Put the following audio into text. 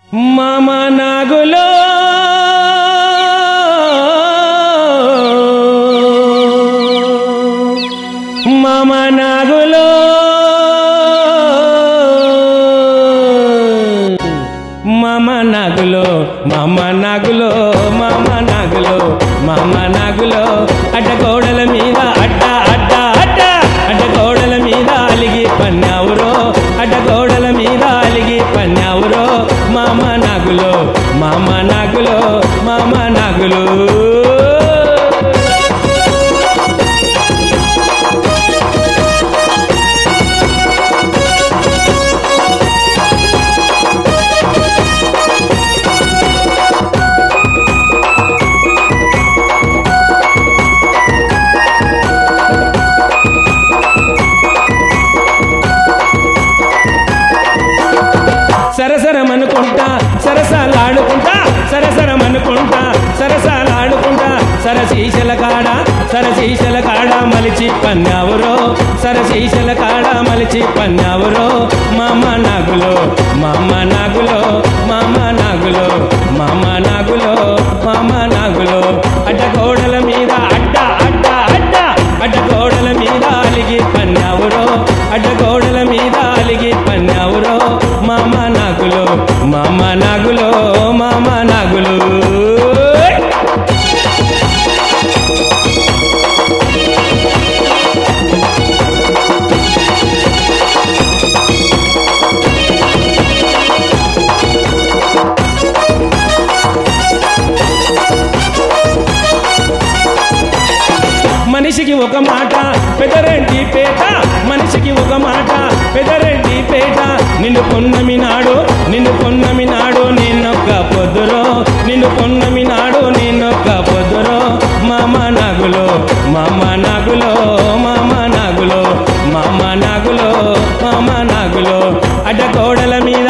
మామ నాగులో మామ నాగులో మామ నాగులో మామ నాగులో మామ నాగులో మామ నాగులో అడ్డగోడల మీద అడ్డ అడ్డ అడ్డ అడ్డగోడల మీద అలిగి పన్నావురో అడ్డగోడల మీద అలిగి పన్నావురో మామ నాగులో మామ నాగులో మామ నాగులో సరసరమనుకుంటా సరసాలాడుకుంటా సరసరమనుకుంటా సరసాలాడుకుంటా సరశీశల కాడ సరశీశల కాడ మలిచి పన్నావురో సరశీశల కాడ మలిచి పన్నావురో మామ నాగులో మామ నాగులో మామ నాగులో మామ నాగులో మామ నాగులో అడ్డగోడల మీద అడ్డ అడ్డ అడ్డ అడ్డగోడల మీద అలిగి పన్నావురో అడ్డగోడల మీద అలిగి పన్నావురో మామ నాగులో మామ నాగులో మామ నాగులు మనిషికి ఒక మాట పెదరెంటి పేట మనిషికి ఒక మాట పెదరెంటి పేట నిన్ను పొన్నమి నాడు నిన్ను పొన్నమి నాడు నిన్నొక్క పొద్దురో నిన్ను పొన్నమి నాడు నిన్నొక్క పొద్దురో మామ నాగులో మామ నాగులో మామ నాగులో మామ నాగులో మామ నాగులో అడ్డగోడల మీద